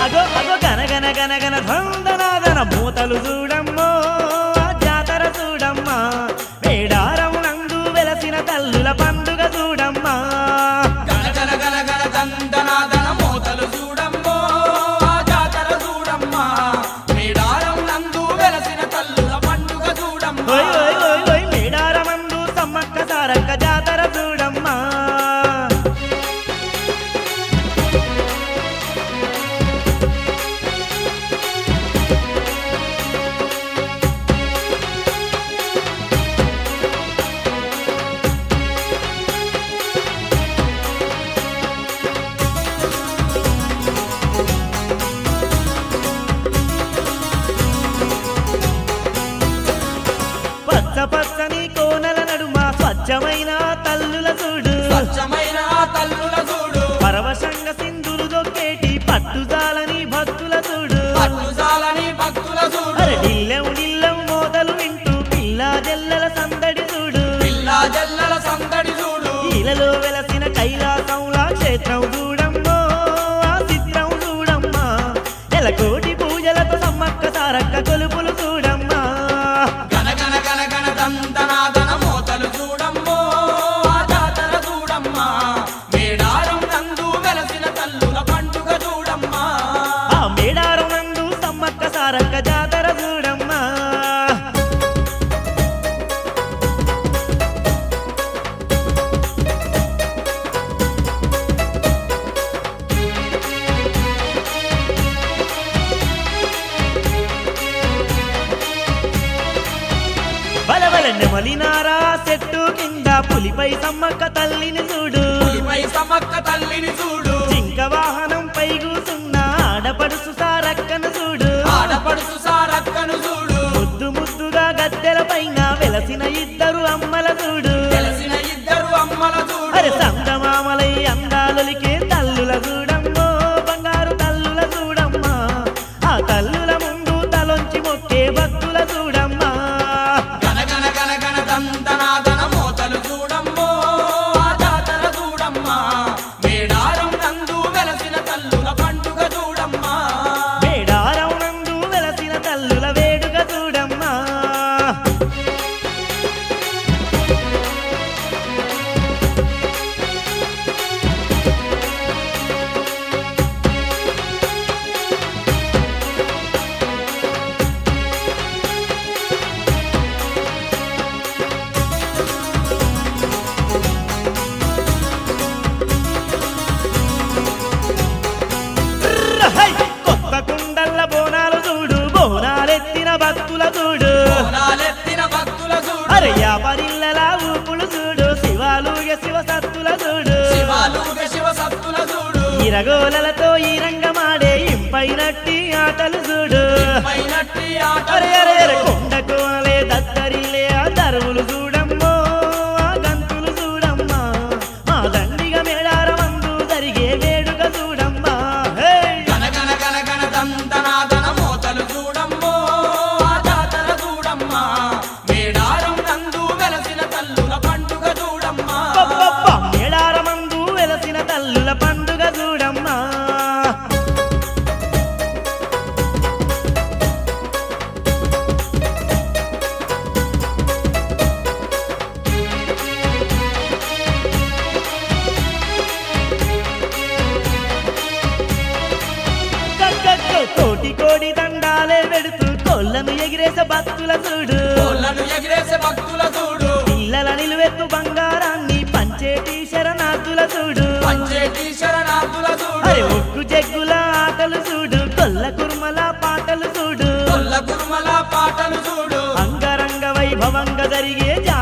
అగో అగో గనగన గనగన ధందనాదన మూతలు చూడమ్మో ఆ జాతర చూడమ్మా మేడారం నందు వెలసిన తల్లుల పండుగ చూడమ్మా గణ గణ గణ గణ దందనాదన మోతలు చూడమ్మో ఆ జాతర చూడమ్మా మేడారం నందు వెలసిన తల్లుల పండుగ చూడమ్మా ఓయ్ ఓయ్ ఓయ్ ఓయ్ మేడారమందు సమ్మక్క సారక్క జాతర చూడమ్మా పచ్చ పచ్చని కోనల నడుమ స్వచ్ఛమైన తల్లుల చూడు స్వచ్ఛమైన ఆ తల్లుల చూడు పరవశంగ సింధులు దొక్కేటి పట్టుజాలని భక్తుల చూడు పట్టుజాలని భక్తుల చూడు అరే డిల్లెం డిల్లెం మోతలు వింటూ పిల్లా జల్లల సందడి చూడు పిల్లా జల్లల సందడి చూడు ఇలలో వెలసిన కైలాసంలా క్షేత్రం చూడమ్మో ఆ చిత్రం చూడమ్మా ఎలకోటి పూజలతో సమ్మక్క సారక్క కొలుపులు చూడమ్మా గణ గణ గణ గణ దందనాదన మోతలు చూడమ్మో ఆ జాతర చూడమ్మా మేడారం నందు వెలసిన తల్లుల పండుగ చూడమ్మా ఆ మేడారం నందు సమ్మక్క సారక్క జాతర చూడమ్మా బలబల నెమలినారా చెట్టు కింద పులిపై సమ్మక్క తల్లిని చూడు పులిపై సమక్క తల్లిని చూడు జింక వాహనం పై కూసున్న ఆడపడుసు సారక్కను చూడు ఆడపడుసు సారక్కను చూడు ముద్దు ముద్దుగా గద్దెల పైన వెలసిన ఇద్దరు అమ్మల చూడు తెలిసిన ఇద్దరు అమ్మల అరే చూడు సందమామలై అందాలొలికే తల్లుల చూడమ్మో బంగారు తల్లుల చూడమ్మా ఆ తల్లుల ముందు తలొంచి మొక్కే భక్తుల చూడమ్మా గణ గణ గణ గణ దందనాదన మోతలు చూడమ్మో ఆ జాతర చూడమ్మా మేడారం నందు వెలసిన తల్లుల పండుగ చూడమ్మా మేడారం నందు వెలసిన తల్లుల వేడుక చూడమ్మా హై! కొత్త కుండల్ల బోనాలు చూడు బోనాలెత్తిన భక్తుల చూడు బోనాలెత్తిన భక్తుల చూడు అరే యాపరిల్లల ఊపులు చూడు శివాలుగ శివ సత్తుల చూడు శివాలుగ శివ సత్తుల చూడు ఇరగోలలతో ఈ రంగమాడే ఇంపైనట్టి ఆటలు చూడు పైనట్టి అరే అరే అరే ఆటలు కొండ కోనలే దత్తరిల్లే ఆ దరువులు చూడమ్మో ఆ గంతులు చూడమ్మా మా దండిగ మేడారమందు జరిగే వేడుక చూడమ్మా హే! గణ గణ గణ గణ దందనాదన మోతలు చూడమ్మో ఆ జాతర చూడమ్మా మేడారం నందు వెలసిన తల్లుల పండుగ చూడమ్మా అబ్బబ్బబ్బ! మేడారమందు వెలసిన తల్లుల పండుగ చూడమ్మా గగ్గగ్గో! కోటి కోడి దండాలే వెడుతూ కొల్లను ఎగిరేసే భక్తుల చూడు కోళ్ళను ఎగిరేసే భక్తుల చూడు పిల్లల నిలువెత్తు బంగారాన్ని పంచేటి శరణార్థుల చూడు పంచేటి శరణార్థుల చూడు అరే ఒక్కు జగ్గుల ఆటలు చూడు కొల్ల కుర్మల పాటలు చూడు కొల్ల కుర్మల పాటలు చూడు అంగరంగ వైభవంగా జరిగే